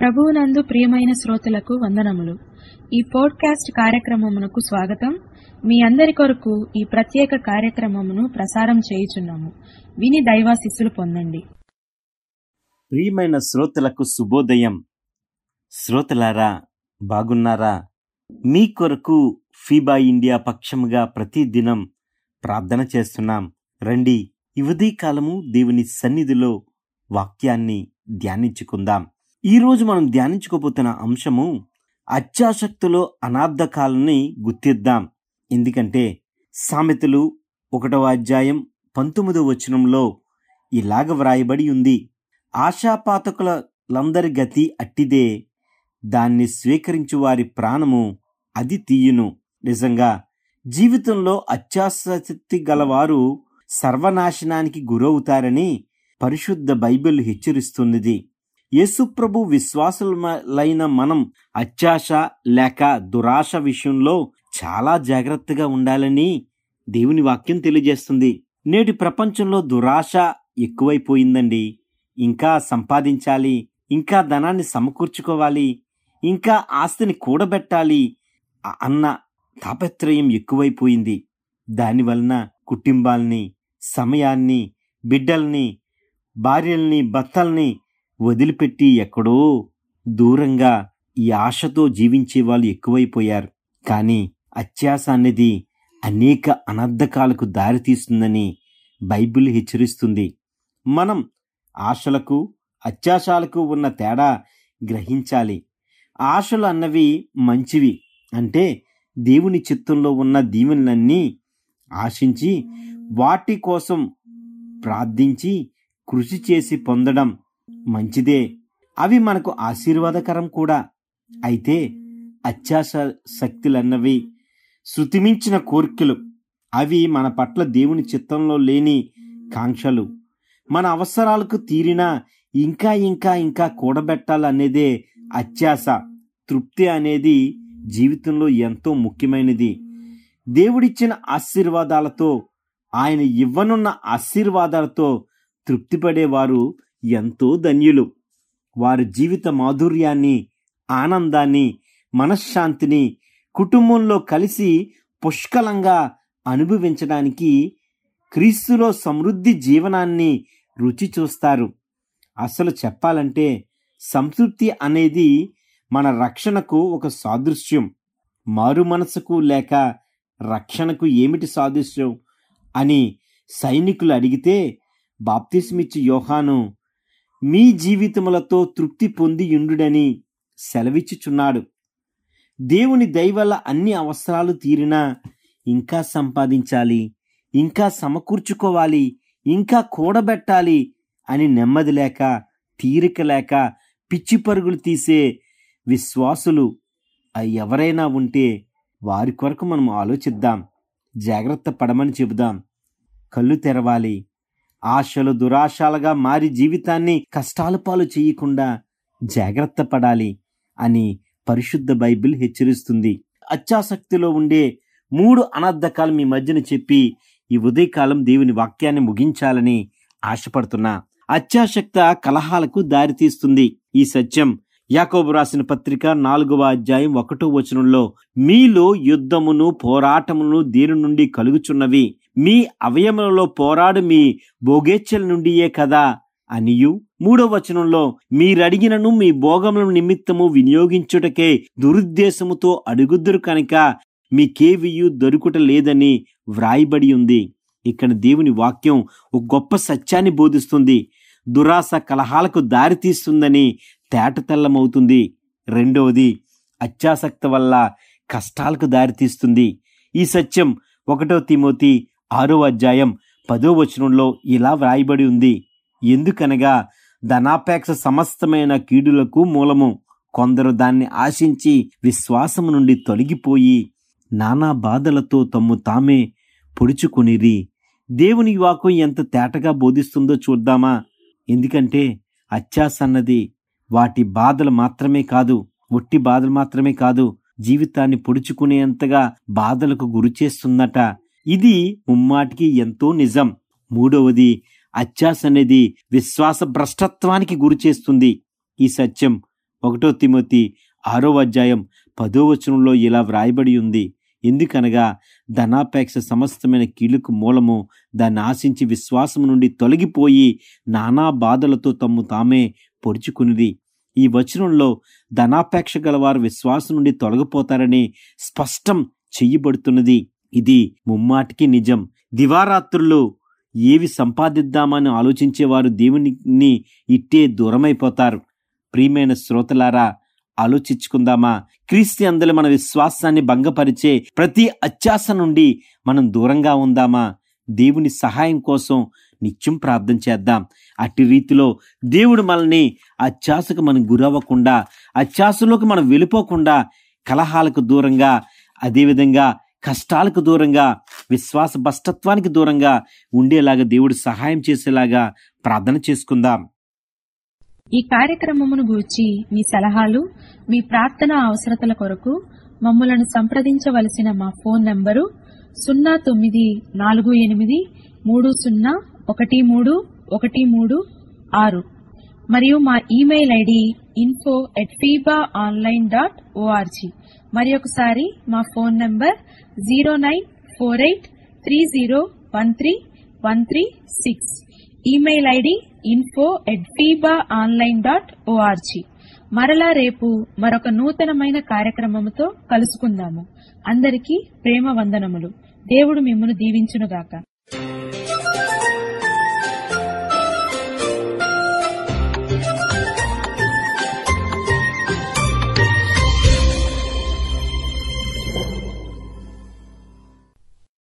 ప్రభువునందు ప్రియమైన శ్రోతలకు వందనములు ఈ పోడ్కాస్ట్ కార్యక్రమమునకు స్వాగతం మీ అందరి కొరకు ఈ ప్రత్యేక కార్యక్రమమును ప్రసారం చేయుచున్నాము విని దైవాశిస్సులు పొందండి ప్రియమైన శ్రోతలకు శుభోదయం శ్రోతలారా బాగున్నారా మీ కొరకు ఫీబా ఇండియా పక్షముగా ప్రతి దినం ప్రార్థన చేస్తున్నాం రండి ఈ ఉదయకాలము దేవుని సన్నిధిలో వాక్యాన్ని ధ్యానించుకుందాం ఈరోజు మనం ధ్యానించుకోబోతున్న అంశము అత్యాసక్తులో అనార్థకాలని గుర్తిద్దాం ఎందుకంటే సామెతలు ఒకటవ అధ్యాయం పంతొమ్మిదవ వచనంలో ఇలాగ వ్రాయబడి ఉంది ఆశాపాతకులందరి గతి అట్టిదే దాన్ని స్వీకరించు వారి ప్రాణము అది తీయును నిజంగా జీవితంలో అత్యాసక్తి గలవారు సర్వనాశనానికి గురవుతారని పరిశుద్ధ బైబిల్ హెచ్చరిస్తున్నది యేసుప్రభు విశ్వాసులైన మనం అత్యాశ లేక దురాశ విషయంలో చాలా జాగ్రత్తగా ఉండాలని దేవుని వాక్యం తెలియజేస్తుంది నేటి ప్రపంచంలో దురాశ ఎక్కువైపోయిందండి ఇంకా సంపాదించాలి ఇంకా ధనాన్ని సమకూర్చుకోవాలి ఇంకా ఆస్తిని కూడబెట్టాలి అ- అన్న తాపత్రయం ఎక్కువైపోయింది దానివలన కుటుంబాల్ని సమయాన్ని బిడ్డల్ని భార్యల్ని భర్తల్ని వదిలిపెట్టి ఎక్కడో దూరంగా ఈ ఆశతో జీవించే వాళ్ళు ఎక్కువైపోయారు కానీ అత్యాస అనేది అనేక అనర్థకాలకు దారితీస్తుందని బైబిల్ హెచ్చరిస్తుంది మనం ఆశలకు అత్యాశాలకు ఉన్న తేడా గ్రహించాలి ఆశలు అన్నవి మంచివి అంటే దేవుని చిత్తంలో ఉన్న దీవెనలన్నీ ఆశించి వాటి కోసం ప్రార్థించి కృషి చేసి పొందడం మంచిదే అవి మనకు ఆశీర్వాదకరం కూడా అయితే అత్యాశ శక్తులన్నవి శృతిమించిన కోరికలు అవి మన పట్ల దేవుని చిత్తంలో లేని కాంక్షలు మన అవసరాలకు తీరినా ఇంకా ఇంకా ఇంకా కూడబెట్టాలనేదే అత్యాశ తృప్తి అనేది జీవితంలో ఎంతో ముఖ్యమైనది దేవుడిచ్చిన ఆశీర్వాదాలతో ఆయన ఇవ్వనున్న ఆశీర్వాదాలతో తృప్తిపడేవారు ఎంతో ధన్యులు వారి జీవిత మాధుర్యాన్ని ఆనందాన్ని మనశ్శాంతిని కుటుంబంలో కలిసి పుష్కలంగా అనుభవించడానికి క్రీస్తులో సమృద్ధి జీవనాన్ని రుచి చూస్తారు అసలు చెప్పాలంటే సంతృప్తి అనేది మన రక్షణకు ఒక సాదృశ్యం మారు మనసుకు లేక రక్షణకు ఏమిటి సాదృశ్యం అని సైనికులు అడిగితే బాప్తిస్మిచ్చి యోహాను మీ జీవితములతో తృప్తి పొంది యుండుడని సెలవిచ్చుచున్నాడు దేవుని దయవల్ల అన్ని అవసరాలు తీరినా ఇంకా సంపాదించాలి ఇంకా సమకూర్చుకోవాలి ఇంకా కూడబెట్టాలి అని నెమ్మది లేక తీరిక లేక పిచ్చి పరుగులు తీసే విశ్వాసులు ఆ ఎవరైనా ఉంటే వారి కొరకు మనం ఆలోచిద్దాం జాగ్రత్త పడమని చెబుదాం కళ్ళు తెరవాలి ఆశలు దురాశలుగా మారి జీవితాన్ని కష్టాల పాలు చేయకుండా జాగ్రత్త పడాలి అని పరిశుద్ధ బైబిల్ హెచ్చరిస్తుంది అత్యాసక్తిలో ఉండే మూడు అనర్థకాలు మీ మధ్యన చెప్పి ఈ ఉదయకాలం దేవుని వాక్యాన్ని ముగించాలని ఆశపడుతున్నా అత్యాసక్త కలహాలకు దారితీస్తుంది ఈ సత్యం యాకోబు రాసిన పత్రిక నాలుగవ అధ్యాయం ఒకటో వచనంలో మీలో యుద్ధమును పోరాటమును దేని నుండి కలుగుచున్నవి మీ అవయములలో పోరాడు మీ భోగేచ్ఛల నుండియే కదా అనియు మూడవ వచనంలో మీరడిగినను మీ భోగముల నిమిత్తము వినియోగించుటకే దురుద్దేశముతో అడుగుదురు కనుక మీకేవియు దొరుకుట లేదని వ్రాయబడి ఉంది ఇక్కడ దేవుని వాక్యం ఒక గొప్ప సత్యాన్ని బోధిస్తుంది దురాశ కలహాలకు దారితీస్తుందని తేటతెల్లమవుతుంది రెండవది అత్యాసక్త వల్ల కష్టాలకు దారితీస్తుంది ఈ సత్యం ఒకటో తిమోతి ఆరో అధ్యాయం పదో వచనంలో ఇలా వ్రాయబడి ఉంది ఎందుకనగా ధనాపేక్ష సమస్తమైన కీడులకు మూలము కొందరు దాన్ని ఆశించి విశ్వాసము నుండి తొలగిపోయి నానా బాధలతో తమ్ము తామే పొడుచుకొనిరి దేవుని వాక్యం ఎంత తేటగా బోధిస్తుందో చూద్దామా ఎందుకంటే అత్యాస అన్నది వాటి బాధలు మాత్రమే కాదు ఒట్టి బాధలు మాత్రమే కాదు జీవితాన్ని పొడుచుకునేంతగా బాధలకు గురి చేస్తుందట ఇది ముమ్మాటికి ఎంతో నిజం మూడవది అత్యాస అనేది విశ్వాస భ్రష్టత్వానికి గురి చేస్తుంది ఈ సత్యం ఒకటో తిమోతి ఆరో అధ్యాయం పదో వచనంలో ఇలా వ్రాయబడి ఉంది ఎందుకనగా ధనాపేక్ష సమస్తమైన కీలుకు మూలము దాన్ని ఆశించి విశ్వాసము నుండి తొలగిపోయి నానా బాధలతో తమ్ము తామే పొడుచుకునిది ఈ వచనంలో ధనాపేక్ష గలవారు విశ్వాసం నుండి తొలగిపోతారని స్పష్టం చెయ్యబడుతున్నది ఇది ముమ్మాటికి నిజం దివారాత్రులు ఏవి సంపాదిద్దామని ఆలోచించేవారు దేవుని ఇట్టే దూరమైపోతారు ప్రియమైన శ్రోతలారా ఆలోచించుకుందామా క్రీస్తు అందరి మన విశ్వాసాన్ని భంగపరిచే ప్రతి అత్యాస నుండి మనం దూరంగా ఉందామా దేవుని సహాయం కోసం నిత్యం ప్రార్థన చేద్దాం అట్టి రీతిలో దేవుడు మనల్ని అత్యాసకు మనం గురవ్వకుండా అత్యాసలోకి మనం వెళ్ళిపోకుండా కలహాలకు దూరంగా అదేవిధంగా కష్టాలకు దూరంగా విశ్వాస భ్రష్టత్వానికి దూరంగా ఉండేలాగా దేవుడు సహాయం చేసేలాగా ప్రార్థన చేసుకుందాం ఈ కార్యక్రమమును గూర్చి మీ సలహాలు మీ ప్రార్థన అవసరతల కొరకు మమ్మలను సంప్రదించవలసిన మా ఫోన్ నంబరు సున్నా తొమ్మిది నాలుగు ఎనిమిది మూడు సున్నా ఒకటి మూడు ఒకటి మూడు ఆరు మరియు మా email ID info at FIBA online dot ORG మరి ఒకసారి మా phone number zero nine four eight three zero one three one three six email ID info at FIBA online dot ORG మరలా రేపు మరొక నూతనమైన కార్యక్రమముతో కలుసుకుందాము అందరికీ ప్రేమ వందనములు దేవుడు మిమ్మను దీవించునుగాక